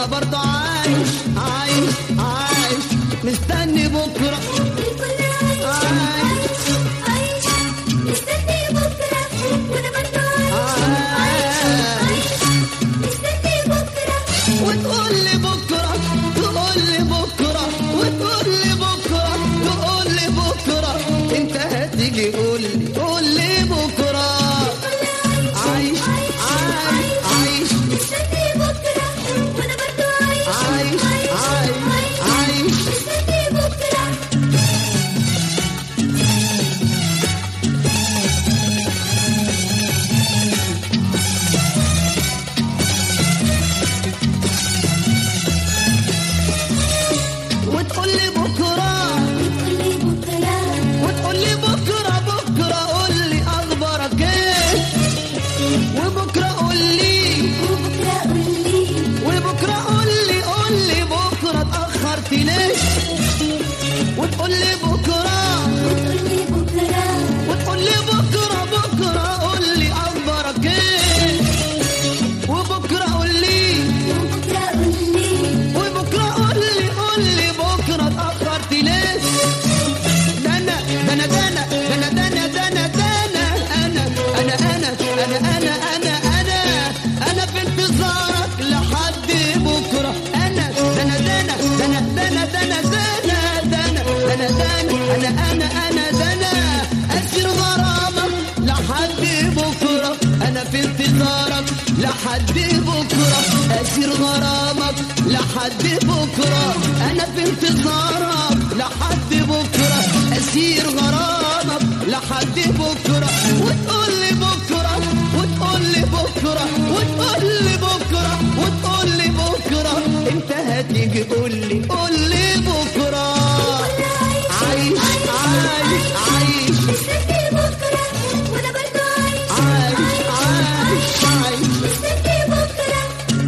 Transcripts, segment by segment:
وانا برضه عايش عايش عايش مستني بكره الكل عايش عايش مستني بكرة وأنا برضه عايش عايش مستني بكرة وتقول لي بكره تقول لي بكره وتقول لي بكره تقول لي بكره انت هتيجي قول لي قول لي بكره عايش عايش عايش مستني بكرة وأنا برضه عايش عايش عايش عايش مستني بكرة وتقول لي بكره كل بكرة وتقول لي بكره بكره قول لي اخبارك ايه وبكره قول لي وبكرة قول لي وبكره قول لي قول لي بكره اتاخرت ليه وتقول لي بكره وتقول لي بكرة وتقول لي بكره بكره قول لي اخبارك ايه وبكره قول لي وبكرة قول لي وبكره قول لي قول لي بكره اتاخرت ليه ده انا ده انا ده انا ده انا ده انا ده انا ده انا انا انا انا انا انا انا انا انا في انتظارك لحد بكره انا ده انا ده انا ده انا ده انا ده انا ده انا ده انا ده انا انا انا انا ده انا اسير غرامك لحد بكره انا في انتظارك لحد بكره اسير غرامك لحد بكره انا في انتظارك لحد بكره اسير غرامك لحد بكره وتقول لي بكره وتقول لي بكره وتقول لي بكره وتقول لي بكره انت هتيجي قول لي قول لي بكره عايش عايش عايش مستني بكرة وأنا برضه عايش عايش عايش عايش مستني بكرة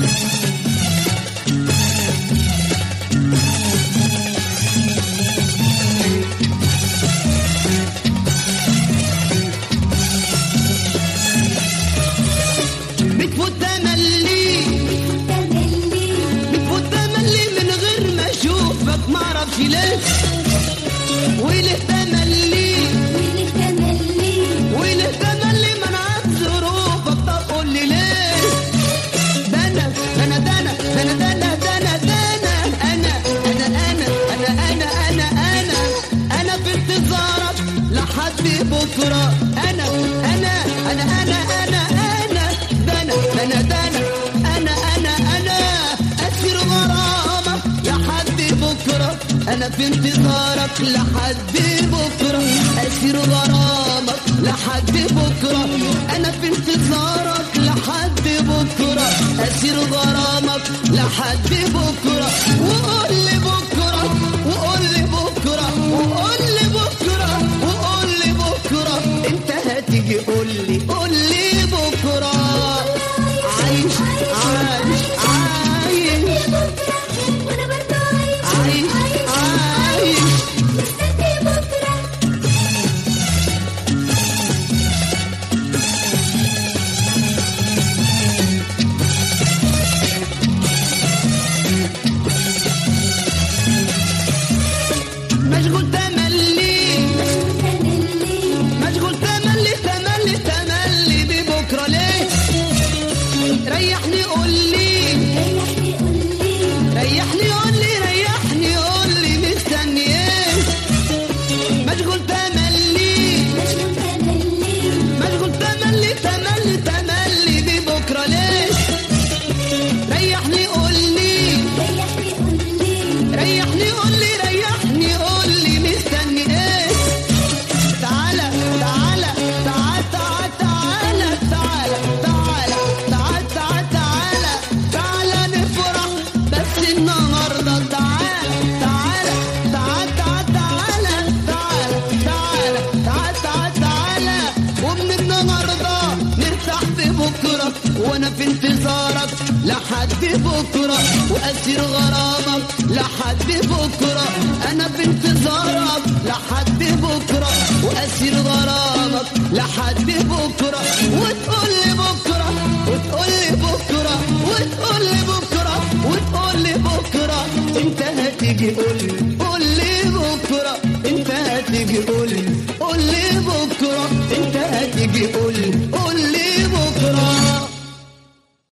بتفوت تملي تملي بتفوت تملي من غير ما اشوفك معرفش ليه وليه تملي ويلي تملي وليه تملي منعك ظروفك طب قول لي ليه ده انا ده انا ده انا ده انا ده انا ده انا ده انا انا انا انا انا انا انا انا انا في انتظارك لحد بكره انا انا انا انا انا انا ده انا ده انا ده انا انا انا انا اسير غرامك لحد بكره انا في انتظارك لحد بكره اسير غرامك لحد بكره انا في انتظارك لحد بكره اسير غرامك لحد بكره وقول لي بكره وقول لي بكره وقول لي بكره وقول لي بكره انت هتيجي قول لي قول لي بكره عايش عايش عايش بكرة وأنا برضه عايش عايش عايش مستني بكرة مشغول تملي تملي مشغول تملي تملي تملي ببكره ليه ريحني قول لي ريحني قول لي ريحني قول لي ريحني قول لي مستني ايه مشغول تملي مجنون تملي مشغول تملي تملي تملي ببكره ليه ريحني قول لي ريحني قول لي ريحني قول لي ريحني قول لي مستني ايه تعالى تعالى تعال تعال تعالى تعالى تعالى تعال تعال تعالى تعالى نفرح بس النهارده تعالى تعالى تعال تعال تعالى تعالى تعالى تعال تعال تعالى ومن النهارده نرتاح في بكره وانا في انتظارك لحد بكره واسير غرامك لحد بكره انا في انتظارك لحد بكره واسير غرامك لحد بكره وتقول لي بكره وتقول لي بكره وتقول لي بكره وتقول هتيجي قول قول لي بكره انت هتيجي قول قول لي بكره انت هتيجي قول قول لي بكره